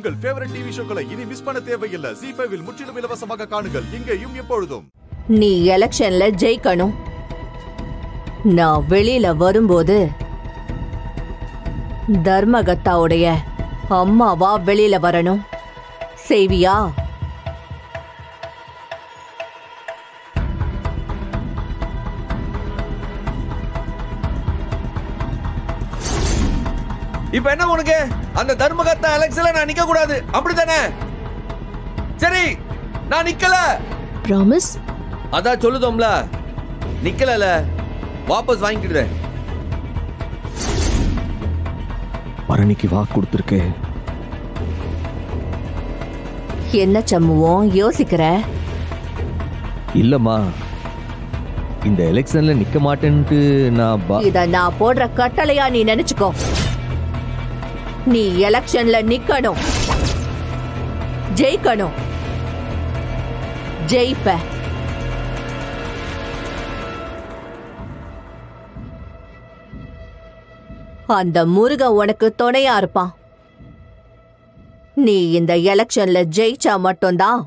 உங்கள் favourite TV ஷோக்களை இனி miss பண்ண தேவையில்லை ஜி ஃபைவில் முற்றிலும் இலவசமாக காணுங்கள் இங்கேயும் எப்பொழுதும் நீ எலெக்ஷன்ல ஜெயிக்கணும் நான் வெளியில வரும்போது தர்மகத்தாவுடைய அம்மாவா வெளியில வரணும் செய்வியா இப்ப என்ன உனக்கு அந்த தர்மகர்த்தா எலெக்ஷன்ல நான் நிக்க கூடாது அப்படிதானே சரி நான் நிக்கல ப்ராமிஸ் அதான் சொல்லுதோம்ல நிக்கலல வாபஸ் வாங்கிக்கிடுறேன் பரணிக்கு வாக்கு கொடுத்துருக்கேன் என்ன சம்முவோம் யோசிக்கிற இல்லம்மா இந்த எலெக்ஷன்ல நிக்க மாட்டேன்ட்டு நான் பா- இத நான் போடுற கட்டளையா நீ நினைச்சுக்கோ நீ எலெக்ஷன்ல நிக்கணும் ஜெயிக்கணும் ஜெயிப்ப அந்த முருகன் உனக்கு துணையா இருப்பான் நீ இந்த எலெக்ஷன்ல ஜெயிச்சா மட்டும்தான்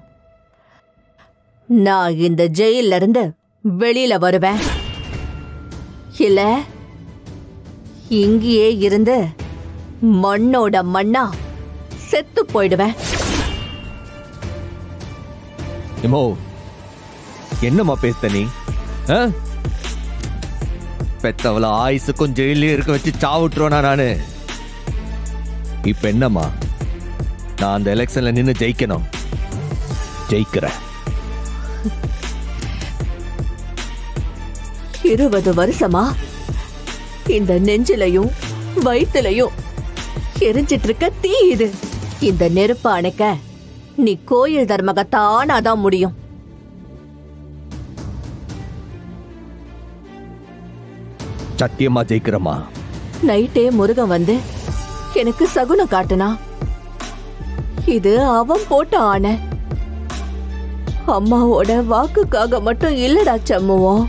நான் இந்த ஜெயில இருந்து வெளியில வருவேன் இல்ல இங்கேயே இருந்து மண்ணோட மண்ணா செத்து போயிடுவேன் எமோ என்னம்மா பேசுத நீ ஆ? பெத்தவள ஆயுசுக்கும் ஜெயிலே இருக்க வச்சு சாவுட்டுருவேனா நானு இப்ப என்னம்மா நான் அந்த எலெக்ஷன்ல நின்னு ஜெயிக்கணும் ஜெயிக்கிறேன் இருபது வருஷமா இந்த நெஞ்சிலையும் வயிற்றுலையும் எரிஞ்சிட்டு இருக்க தீ இது இந்த நெருப்பு அணைக்க நீ கோயில் தர்மகத்தானாதான் முடியும் சத்தியமா ஜெயிக்கிறம்மா நைட்டே முருகன் வந்து எனக்கு சகுனம் காட்டுனா இது அவன் போட்ட ஆணை அம்மாவோட வாக்குக்காக மட்டும் இல்லடா சம்முவோம்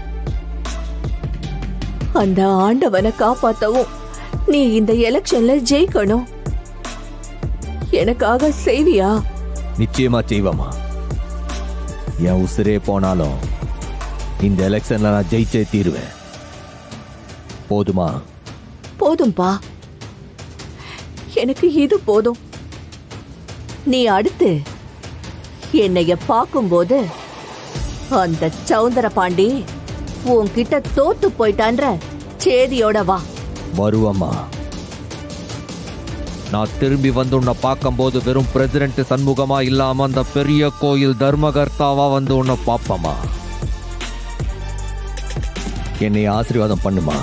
அந்த ஆண்டவனை காப்பாத்தவும் நீ இந்த எலெக்ஷன்ல ஜெயிக்கணும் எனக்காக செய்வியா நிச்சயமா செய்வேம்மா என் உசிரே போனாலும் இந்த எலெக்ஷன்ல நான் ஜெயிச்சே தீருவேன் போதுமா போதும்பா எனக்கு இது போதும் நீ அடுத்து என்னைய பார்க்கும்போது அந்த சவுந்தர பாண்டி உன்கிட்ட தோத்து போயிட்டான்ற சேதியோட வா வருவம்மா நான் திரும்பி வந்து உன்னை பார்க்கும்போது வெறும் பிரசிடென்ட் சண்முகமா இல்லாம அந்த பெரிய கோயில் தர்மகர்த்தாவா வந்து உன்னை பார்ப்பமா என்னை ஆசீர்வாதம் பண்ணுமா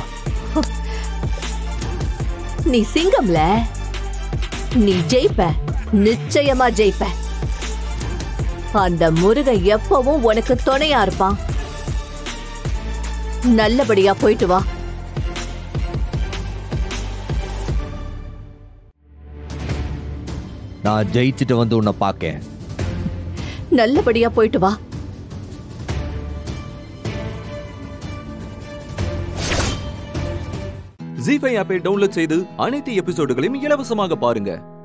நீ சிங்கம்ல நீ ஜெயிப்ப நிச்சயமா ஜெயிப்ப அந்த முருகன் எப்பவும் உனக்கு துணையா இருப்பான் நல்லபடியா போயிட்டு வா நான் ஜெயிச்சுட்டு வந்து உன்னை பார்க்கேன் நல்லபடியா போயிட்டு வா ஜி ஃபைவ் ஆப்பை டவுன்லோட் செய்து அனைத்து எபிசோடுகளையும் இலவசமாக பாருங்க